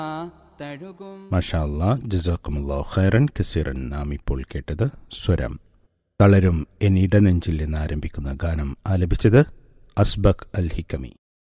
മഷാ അല്ലാ ജസാക്കുമുല്ലാ ഖൈറൻ കസീറൻ നാം ഇപ്പോൾ കേട്ടത് സ്വരം തളരും എന്നിട നെഞ്ചിൽ എന്ന് ആരംഭിക്കുന്ന ഗാനം ആലപിച്ചത് അസ്ബക് അൽ ഹിക്കമി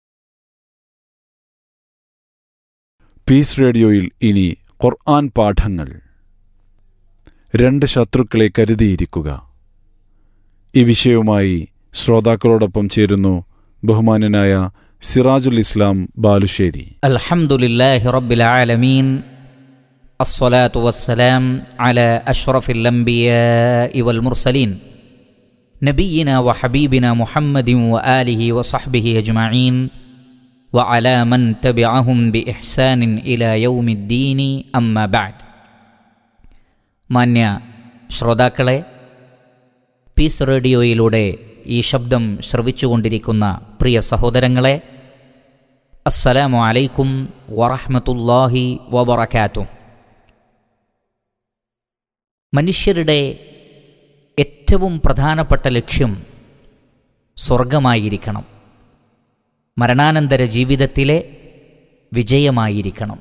പീസ് റേഡിയോയിൽ ഇനി ഖുർആൻ പാഠങ്ങൾ രണ്ട് ശത്രുക്കളെ കരുതിയിരിക്കുക ഈ വിഷയവുമായി ശ്രോതാക്കളോടൊപ്പം ചേരുന്നു ബഹുമാന്യനായ സിറാജുൽ ഇസ്ലാം ബാലുശ്ശേരി الحمد لله رب العالمين الصلاة والسلام على أشرف الأنبياء والمرسلين نبينا وحبيبنا محمد وآله وصحبه أجمعين وعلى من تبعهم بإحسان إلى يوم الدين أما بعد മാന്യ ശ്രോതാക്കളെ പീസ് റേഡിയോയിലൂടെ ഈ ശബ്ദം ശ്രവിച്ചുകൊണ്ടിരിക്കുന്ന പ്രിയ സഹോദരങ്ങളെ അസ്സലാമു അലൈക്കും വറഹ്മത്തുള്ളാഹി വബറകാതുഹു മനുഷ്യരുടെ ഏറ്റവും പ്രധാനപ്പെട്ട ലക്ഷ്യം സ്വർഗമായിരിക്കണം മരണാനന്തര ജീവിതത്തിലെ വിജയമായിരിക്കണം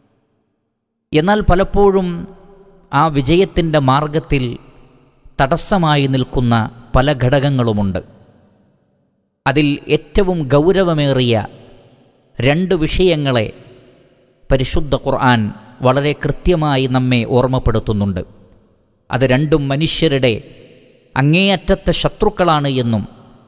എന്നാൽ പലപ്പോഴും ആ വിജയത്തിൻ്റെ മാർഗത്തിൽ തടസ്സമായി നിൽക്കുന്ന പല ഘടകങ്ങളുമുണ്ട് അതിൽ ഏറ്റവും ഗൗരവമേറിയ രണ്ട് വിഷയങ്ങളെ പരിശുദ്ധ ഖുർആൻ വളരെ കൃത്യമായി നമ്മെ ഓർമ്മപ്പെടുത്തുന്നുണ്ട് അത് രണ്ടും മനുഷ്യരുടെ അങ്ങേയറ്റത്തെ ശത്രുക്കളാണ് എന്നും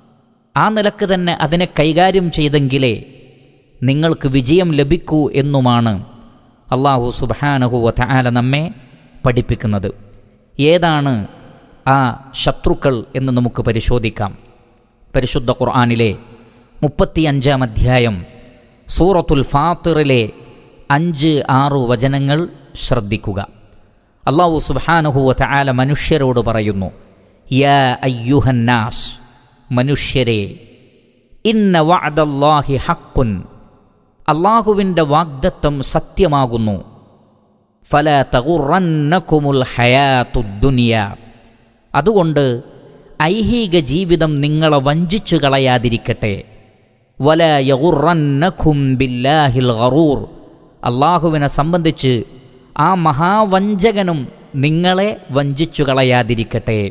ആ നിലക്ക് തന്നെ അതിനെ കൈകാര്യം ചെയ്തെങ്കിലേ നിങ്ങൾക്ക് വിജയം ലഭിക്കൂ എന്നുമാണ് അള്ളാഹു സുബാനഹുവ ആല നമ്മെ പഠിപ്പിക്കുന്നത് ഏതാണ് ആ ശത്രുക്കൾ എന്ന് നമുക്ക് പരിശോധിക്കാം പരിശുദ്ധ ഖുർആാനിലെ മുപ്പത്തിയഞ്ചാം അധ്യായം സൂറത്തുൽ ഫാത്തിറിലെ അഞ്ച് ആറു വചനങ്ങൾ ശ്രദ്ധിക്കുക അള്ളാഹു സുബാനുഹുവ ആല മനുഷ്യരോട് പറയുന്നു യാ അയ്യുഹന്നാസ് മനുഷ്യരെ ഇന്ന വഅദല്ലാഹി ഹക്കുൻ അള്ളാഹുവിൻ്റെ വാഗ്ദത്വം സത്യമാകുന്നു ഫല തകുറന്നക്കുമുൽ ഹയാത്തുദ്ദുനിയ അതുകൊണ്ട് ഐഹിക ജീവിതം നിങ്ങളെ വഞ്ചിച്ചു കളയാതിരിക്കട്ടെ വല യകുറന്നഖും ബില്ലാഹിൽ ഗറൂർ അള്ളാഹുവിനെ സംബന്ധിച്ച് ആ മഹാവഞ്ചകനും നിങ്ങളെ വഞ്ചിച്ചു കളയാതിരിക്കട്ടെ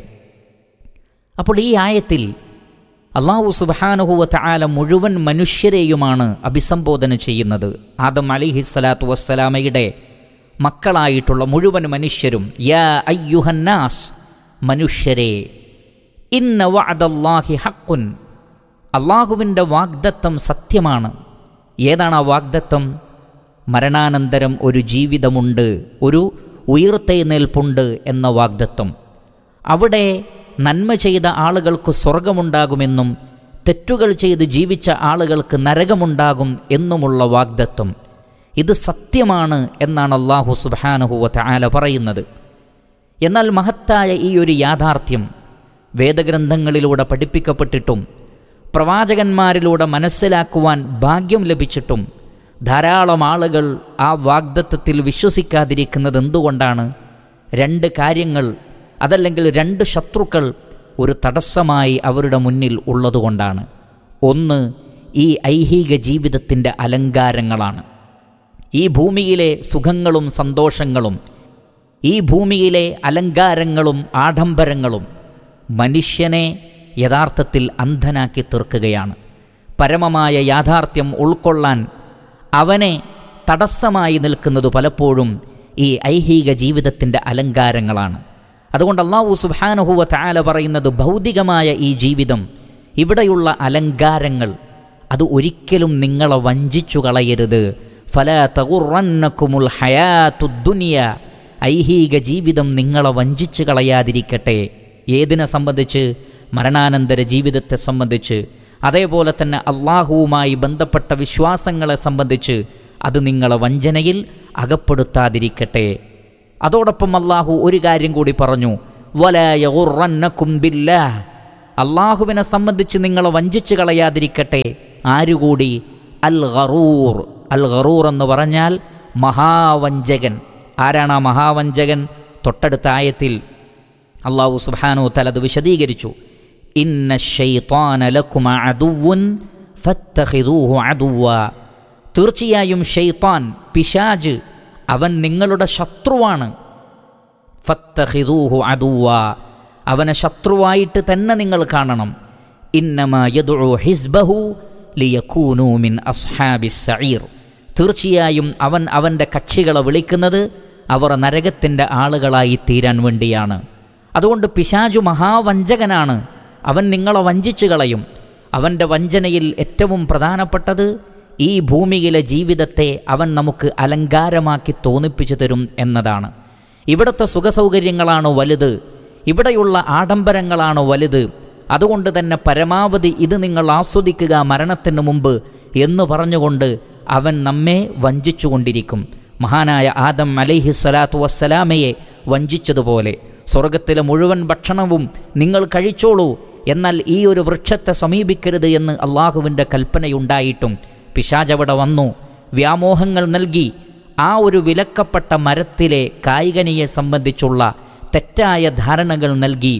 അപ്പോൾ ഈ ആയത്തിൽ അള്ളാഹു സുബാനുഹുവത്ത ആല മുഴുവൻ മനുഷ്യരെയുമാണ് അഭിസംബോധന ചെയ്യുന്നത് ആദം അലിഹിസ്സലാത്തു വസ്സലാമയുടെ മക്കളായിട്ടുള്ള മുഴുവൻ മനുഷ്യരും യാ അയ്യുഹന്നാസ് മനുഷ്യരെ ഇന്ന വഅദല്ലാഹി ഹക്കുൻ അള്ളാഹുവിൻ്റെ വാഗ്ദത്തം സത്യമാണ് ഏതാണ് ആ വാഗ്ദത്തം മരണാനന്തരം ഒരു ജീവിതമുണ്ട് ഒരു ഉയർത്തെഴുന്നേൽപ്പുണ്ട് എന്ന വാഗ്ദത്വം അവിടെ നന്മ ചെയ്ത ആളുകൾക്ക് സ്വർഗമുണ്ടാകുമെന്നും തെറ്റുകൾ ചെയ്ത് ജീവിച്ച ആളുകൾക്ക് നരകമുണ്ടാകും എന്നുമുള്ള വാഗ്ദത്വം ഇത് സത്യമാണ് എന്നാണ് അള്ളാഹു സുബാനഹുവ ആല പറയുന്നത് എന്നാൽ മഹത്തായ ഈ ഒരു യാഥാർത്ഥ്യം വേദഗ്രന്ഥങ്ങളിലൂടെ പഠിപ്പിക്കപ്പെട്ടിട്ടും പ്രവാചകന്മാരിലൂടെ മനസ്സിലാക്കുവാൻ ഭാഗ്യം ലഭിച്ചിട്ടും ധാരാളം ആളുകൾ ആ വാഗ്ദത്വത്തിൽ വിശ്വസിക്കാതിരിക്കുന്നത് എന്തുകൊണ്ടാണ് രണ്ട് കാര്യങ്ങൾ അതല്ലെങ്കിൽ രണ്ട് ശത്രുക്കൾ ഒരു തടസ്സമായി അവരുടെ മുന്നിൽ ഉള്ളതുകൊണ്ടാണ് ഒന്ന് ഈ ഐഹിക ജീവിതത്തിൻ്റെ അലങ്കാരങ്ങളാണ് ഈ ഭൂമിയിലെ സുഖങ്ങളും സന്തോഷങ്ങളും ഈ ഭൂമിയിലെ അലങ്കാരങ്ങളും ആഡംബരങ്ങളും മനുഷ്യനെ യഥാർത്ഥത്തിൽ അന്ധനാക്കി തീർക്കുകയാണ് പരമമായ യാഥാർത്ഥ്യം ഉൾക്കൊള്ളാൻ അവനെ തടസ്സമായി നിൽക്കുന്നത് പലപ്പോഴും ഈ ഐഹിക ജീവിതത്തിൻ്റെ അലങ്കാരങ്ങളാണ് അതുകൊണ്ട് അള്ളാഹു സുബാനുഹുവ താല പറയുന്നത് ഭൗതികമായ ഈ ജീവിതം ഇവിടെയുള്ള അലങ്കാരങ്ങൾ അത് ഒരിക്കലും നിങ്ങളെ വഞ്ചിച്ചു കളയരുത് ഫല തകുറന്നക്കുമുൽ ഹയാത്തുദ്ദുനിയ ഐഹിക ജീവിതം നിങ്ങളെ വഞ്ചിച്ചു കളയാതിരിക്കട്ടെ ഏതിനെ സംബന്ധിച്ച് മരണാനന്തര ജീവിതത്തെ സംബന്ധിച്ച് അതേപോലെ തന്നെ അള്ളാഹുവുമായി ബന്ധപ്പെട്ട വിശ്വാസങ്ങളെ സംബന്ധിച്ച് അത് നിങ്ങളെ വഞ്ചനയിൽ അകപ്പെടുത്താതിരിക്കട്ടെ അതോടൊപ്പം അള്ളാഹു ഒരു കാര്യം കൂടി പറഞ്ഞു വലയുറന്നക്കുംബില്ല അള്ളാഹുവിനെ സംബന്ധിച്ച് നിങ്ങളെ വഞ്ചിച്ചു കളയാതിരിക്കട്ടെ ആരുകൂടി അൽ ഗറൂർ അൽ ഗറൂർ എന്ന് പറഞ്ഞാൽ മഹാവഞ്ചകൻ ആരാണ് ആ മഹാവഞ്ചകൻ തൊട്ടടുത്ത ആയത്തിൽ അള്ളാഹു സുബാനു തലത് വിശദീകരിച്ചു ഇന്ന ലക്കും അദുവുൻ ഫത്തഖിദൂഹു അദുവ തീർച്ചയായും ഷെയ്ത്താൻ പിശാജ് അവൻ നിങ്ങളുടെ ശത്രുവാണ് ഫത്തഹിദൂഹു അദുവ അവനെ ശത്രുവായിട്ട് തന്നെ നിങ്ങൾ കാണണം ഇന്നമ യദുഉ ഹിസ്ബഹു ലിയകൂനു മിൻ അസ്ഹാബിസ് സഈർ തീർച്ചയായും അവൻ അവൻ്റെ കക്ഷികളെ വിളിക്കുന്നത് അവർ നരകത്തിൻ്റെ ആളുകളായി തീരാൻ വേണ്ടിയാണ് അതുകൊണ്ട് പിശാജു മഹാവഞ്ചകനാണ് അവൻ നിങ്ങളെ വഞ്ചിച്ചു കളയും അവൻ്റെ വഞ്ചനയിൽ ഏറ്റവും പ്രധാനപ്പെട്ടത് ഈ ഭൂമിയിലെ ജീവിതത്തെ അവൻ നമുക്ക് അലങ്കാരമാക്കി തോന്നിപ്പിച്ചു തരും എന്നതാണ് ഇവിടുത്തെ സുഖസൗകര്യങ്ങളാണ് വലുത് ഇവിടെയുള്ള ആഡംബരങ്ങളാണ് വലുത് അതുകൊണ്ട് തന്നെ പരമാവധി ഇത് നിങ്ങൾ ആസ്വദിക്കുക മരണത്തിന് മുമ്പ് എന്ന് പറഞ്ഞുകൊണ്ട് അവൻ നമ്മെ വഞ്ചിച്ചുകൊണ്ടിരിക്കും മഹാനായ ആദം അലൈഹി സ്വലാത്തു വസ്സലാമയെ വഞ്ചിച്ചതുപോലെ സ്വർഗത്തിലെ മുഴുവൻ ഭക്ഷണവും നിങ്ങൾ കഴിച്ചോളൂ എന്നാൽ ഈ ഒരു വൃക്ഷത്തെ സമീപിക്കരുത് എന്ന് അള്ളാഹുവിൻ്റെ കൽപ്പനയുണ്ടായിട്ടും പിശാചവിടെ വന്നു വ്യാമോഹങ്ങൾ നൽകി ആ ഒരു വിലക്കപ്പെട്ട മരത്തിലെ കായികനിയെ സംബന്ധിച്ചുള്ള തെറ്റായ ധാരണകൾ നൽകി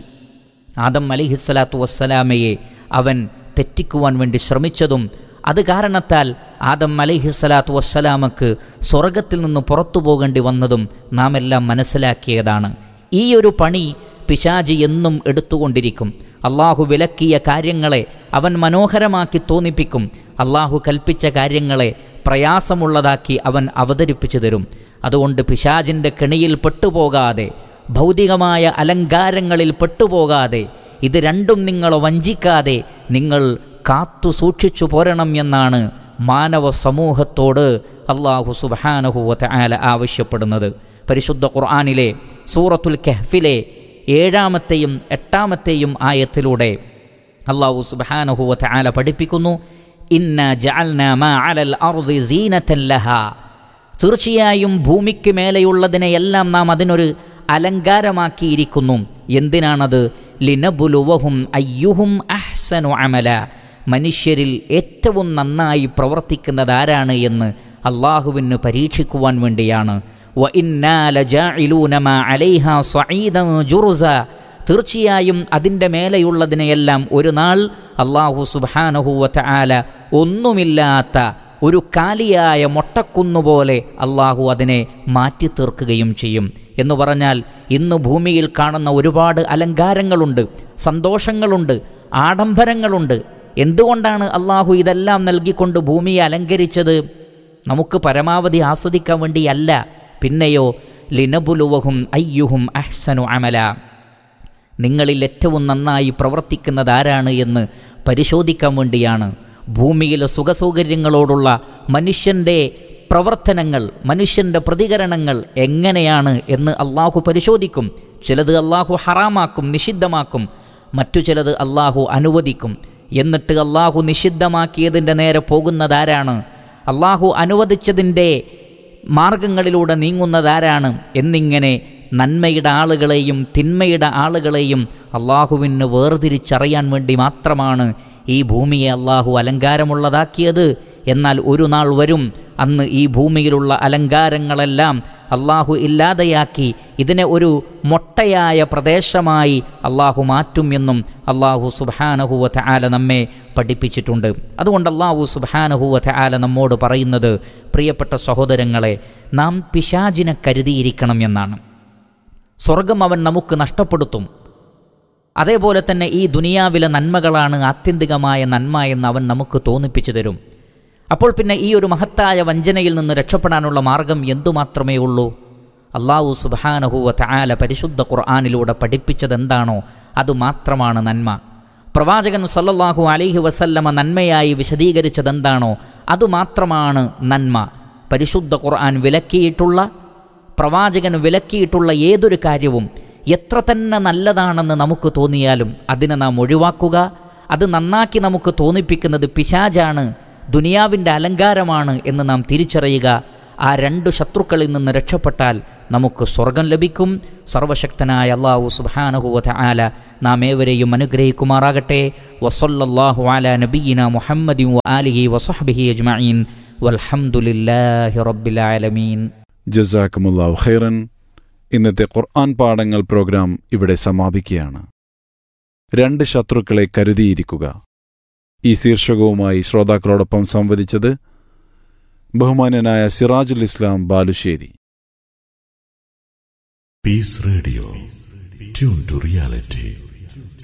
ആദം അലിഹിസ്സലാത്തു വസ്സലാമയെ അവൻ തെറ്റിക്കുവാൻ വേണ്ടി ശ്രമിച്ചതും അത് കാരണത്താൽ ആദം അലിഹിസ്സലാത്തു വസ്സലാമക്ക് സ്വർഗത്തിൽ നിന്ന് പുറത്തു പോകേണ്ടി വന്നതും നാം എല്ലാം മനസ്സിലാക്കിയതാണ് ഈ ഒരു പണി പിശാജി എന്നും എടുത്തുകൊണ്ടിരിക്കും അള്ളാഹു വിലക്കിയ കാര്യങ്ങളെ അവൻ മനോഹരമാക്കി തോന്നിപ്പിക്കും അള്ളാഹു കൽപ്പിച്ച കാര്യങ്ങളെ പ്രയാസമുള്ളതാക്കി അവൻ അവതരിപ്പിച്ചു തരും അതുകൊണ്ട് പിശാജിൻ്റെ കെണിയിൽ പെട്ടുപോകാതെ ഭൗതികമായ അലങ്കാരങ്ങളിൽ പെട്ടുപോകാതെ ഇത് രണ്ടും നിങ്ങൾ വഞ്ചിക്കാതെ നിങ്ങൾ കാത്തു സൂക്ഷിച്ചു പോരണം എന്നാണ് മാനവ സമൂഹത്തോട് അള്ളാഹു സുബാനഹുവത്ത് ആല ആവശ്യപ്പെടുന്നത് പരിശുദ്ധ ഖുർആാനിലെ സൂറത്തുൽ കെഹ്ഫിലെ ഏഴാമത്തെയും എട്ടാമത്തെയും ആയത്തിലൂടെ അള്ളാഹു സുബാനഹുവത്ത് ആല പഠിപ്പിക്കുന്നു ഇന്ന ജഅൽന മാ അലൽ അർദി സീനത്തൻ ലഹാ തീർച്ചയായും ഭൂമിക്ക് മേലെയുള്ളതിനെയെല്ലാം നാം അതിനൊരു അലങ്കാരമാക്കിയിരിക്കുന്നു എന്തിനാണത് ലിനബുലുവഹും അയ്യുഹും അഹ്സനു അമല മനുഷ്യരിൽ ഏറ്റവും നന്നായി പ്രവർത്തിക്കുന്നത് ആരാണ് എന്ന് അള്ളാഹുവിന് പരീക്ഷിക്കുവാൻ വേണ്ടിയാണ് വ ഇന്നാ ലജാഇലൂന മാ അലൈഹാ സഈദൻ ജുറുസ തീർച്ചയായും അതിൻ്റെ മേലെയുള്ളതിനെയെല്ലാം ഒരു നാൾ അള്ളാഹു സുബാനഹുവത്ത ആല ഒന്നുമില്ലാത്ത ഒരു കാലിയായ മൊട്ടക്കുന്നുപോലെ അള്ളാഹു അതിനെ മാറ്റി തീർക്കുകയും ചെയ്യും എന്ന് പറഞ്ഞാൽ ഇന്ന് ഭൂമിയിൽ കാണുന്ന ഒരുപാട് അലങ്കാരങ്ങളുണ്ട് സന്തോഷങ്ങളുണ്ട് ആഡംബരങ്ങളുണ്ട് എന്തുകൊണ്ടാണ് അള്ളാഹു ഇതെല്ലാം നൽകിക്കൊണ്ട് ഭൂമിയെ അലങ്കരിച്ചത് നമുക്ക് പരമാവധി ആസ്വദിക്കാൻ വേണ്ടിയല്ല പിന്നെയോ ലിനബുലുവഹും അയ്യുഹും അഹ്സനു അമല നിങ്ങളിൽ ഏറ്റവും നന്നായി പ്രവർത്തിക്കുന്നത് ആരാണ് എന്ന് പരിശോധിക്കാൻ വേണ്ടിയാണ് ഭൂമിയിലെ സുഖസൗകര്യങ്ങളോടുള്ള മനുഷ്യൻ്റെ പ്രവർത്തനങ്ങൾ മനുഷ്യൻ്റെ പ്രതികരണങ്ങൾ എങ്ങനെയാണ് എന്ന് അള്ളാഹു പരിശോധിക്കും ചിലത് അള്ളാഹു ഹറാമാക്കും നിഷിദ്ധമാക്കും മറ്റു ചിലത് അള്ളാഹു അനുവദിക്കും എന്നിട്ട് അള്ളാഹു നിഷിദ്ധമാക്കിയതിൻ്റെ നേരെ പോകുന്നതാരാണ് അള്ളാഹു അനുവദിച്ചതിൻ്റെ മാർഗങ്ങളിലൂടെ നീങ്ങുന്നതാരാണ് എന്നിങ്ങനെ നന്മയുടെ ആളുകളെയും തിന്മയുടെ ആളുകളെയും അള്ളാഹുവിന് വേർതിരിച്ചറിയാൻ വേണ്ടി മാത്രമാണ് ഈ ഭൂമിയെ അള്ളാഹു അലങ്കാരമുള്ളതാക്കിയത് എന്നാൽ ഒരു നാൾ വരും അന്ന് ഈ ഭൂമിയിലുള്ള അലങ്കാരങ്ങളെല്ലാം അള്ളാഹു ഇല്ലാതെയാക്കി ഇതിനെ ഒരു മൊട്ടയായ പ്രദേശമായി അള്ളാഹു മാറ്റും എന്നും അള്ളാഹു സുബാനഹുവ ആല നമ്മെ പഠിപ്പിച്ചിട്ടുണ്ട് അതുകൊണ്ട് അള്ളാഹു സുബാനഹുവ ആല നമ്മോട് പറയുന്നത് പ്രിയപ്പെട്ട സഹോദരങ്ങളെ നാം പിശാചിനെ കരുതിയിരിക്കണം എന്നാണ് സ്വർഗം അവൻ നമുക്ക് നഷ്ടപ്പെടുത്തും അതേപോലെ തന്നെ ഈ ദുനിയാവിലെ നന്മകളാണ് ആത്യന്തികമായ നന്മ എന്ന് അവൻ നമുക്ക് തോന്നിപ്പിച്ചു തരും അപ്പോൾ പിന്നെ ഈ ഒരു മഹത്തായ വഞ്ചനയിൽ നിന്ന് രക്ഷപ്പെടാനുള്ള മാർഗം എന്തുമാത്രമേ ഉള്ളൂ അള്ളാഹു സുബാനഹുവ തആല പരിശുദ്ധ ഖുർആാനിലൂടെ പഠിപ്പിച്ചതെന്താണോ അതുമാത്രമാണ് നന്മ പ്രവാചകൻ സല്ലല്ലാഹു അലൈഹി വസല്ലമ നന്മയായി വിശദീകരിച്ചതെന്താണോ അതുമാത്രമാണ് നന്മ പരിശുദ്ധ ഖുർആൻ വിലക്കിയിട്ടുള്ള പ്രവാചകൻ വിലക്കിയിട്ടുള്ള ഏതൊരു കാര്യവും എത്ര തന്നെ നല്ലതാണെന്ന് നമുക്ക് തോന്നിയാലും അതിനെ നാം ഒഴിവാക്കുക അത് നന്നാക്കി നമുക്ക് തോന്നിപ്പിക്കുന്നത് പിശാജാണ് ദുനിയാവിൻ്റെ അലങ്കാരമാണ് എന്ന് നാം തിരിച്ചറിയുക ആ രണ്ടു ശത്രുക്കളിൽ നിന്ന് രക്ഷപ്പെട്ടാൽ നമുക്ക് സ്വർഗം ലഭിക്കും സർവശക്തനായ അള്ളാഹു സുബാനഹുവത ആല നാം ഏവരെയും അനുഗ്രഹിക്കുമാറാകട്ടെ വസല്ലല്ലാഹു അല നബീന മുഹമ്മദി ആലിഹി വസഹബിഹി അജ്മഈൻ വൽഹംദുലില്ലാഹി റബ്ബിൽ ആലമീൻ ജസാക്കുമുല്ലാഹു ഖൈറൻ ഇന്നത്തെ ഖുർആൻ പാഠങ്ങൾ പ്രോഗ്രാം ഇവിടെ സമാപിക്കുകയാണ് രണ്ട് ശത്രുക്കളെ കരുതിയിരിക്കുക ഈ ശീർഷകവുമായി ശ്രോതാക്കളോടൊപ്പം സംവദിച്ചത് ബഹുമാന്യനായ സിറാജുൽ ഇസ്ലാം Balussery Peace Radio. Tune to reality.